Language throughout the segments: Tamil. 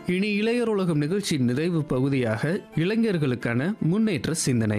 இனி இளையர் உலகம் நிகழ்ச்சியின் நிறைவு பகுதியாக இளைஞர்களுக்கான முன்னேற்ற சிந்தனை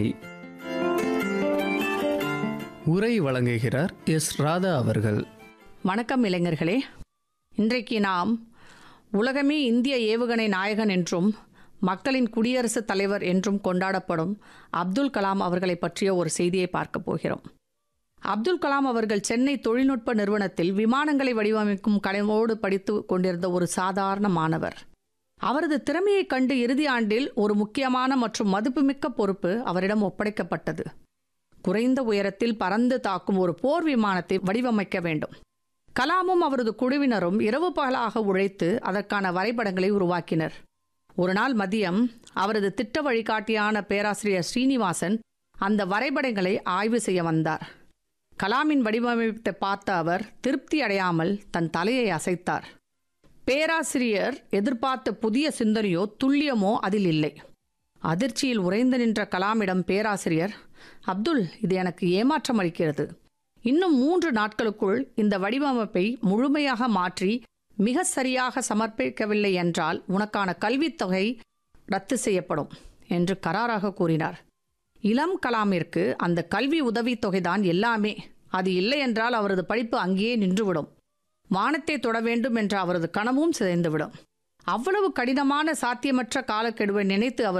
உரை வழங்குகிறார் எஸ் ராதா அவர்கள் வணக்கம் இளைஞர்களே இன்றைக்கு நாம் உலகமே இந்திய ஏவுகணை நாயகன் என்றும் மக்களின் குடியரசுத் தலைவர் என்றும் கொண்டாடப்படும் அப்துல் கலாம் அவர்களை பற்றிய ஒரு செய்தியை பார்க்க போகிறோம் அப்துல் கலாம் அவர்கள் சென்னை தொழில்நுட்ப நிறுவனத்தில் விமானங்களை வடிவமைக்கும் கலைவோடு படித்து கொண்டிருந்த ஒரு சாதாரண மாணவர் அவரது திறமையைக் கண்டு இறுதி ஆண்டில் ஒரு முக்கியமான மற்றும் மதிப்புமிக்க பொறுப்பு அவரிடம் ஒப்படைக்கப்பட்டது குறைந்த உயரத்தில் பறந்து தாக்கும் ஒரு போர் விமானத்தை வடிவமைக்க வேண்டும் கலாமும் அவரது குழுவினரும் இரவு பகலாக உழைத்து அதற்கான வரைபடங்களை உருவாக்கினர் ஒரு நாள் மதியம் அவரது திட்ட வழிகாட்டியான பேராசிரியர் ஸ்ரீனிவாசன் அந்த வரைபடங்களை ஆய்வு செய்ய வந்தார் கலாமின் வடிவமைப்பை பார்த்த அவர் திருப்தி அடையாமல் தன் தலையை அசைத்தார் பேராசிரியர் எதிர்பார்த்த புதிய சிந்தனையோ துல்லியமோ அதில் இல்லை அதிர்ச்சியில் உறைந்து நின்ற கலாமிடம் பேராசிரியர் அப்துல் இது எனக்கு ஏமாற்றம் அளிக்கிறது இன்னும் மூன்று நாட்களுக்குள் இந்த வடிவமைப்பை முழுமையாக மாற்றி மிக சரியாக சமர்ப்பிக்கவில்லை என்றால் உனக்கான கல்வித் தொகை ரத்து செய்யப்படும் என்று கராராக கூறினார் இளம் கலாமிற்கு அந்த கல்வி உதவித் தொகைதான் எல்லாமே அது இல்லை என்றால் அவரது படிப்பு அங்கேயே நின்றுவிடும் வானத்தை தொட வேண்டும் என்ற அவரது கனவும் சிதைந்துவிடும் அவ்வளவு கடினமான சாத்தியமற்ற காலக்கெடுவை நினைத்து அவர்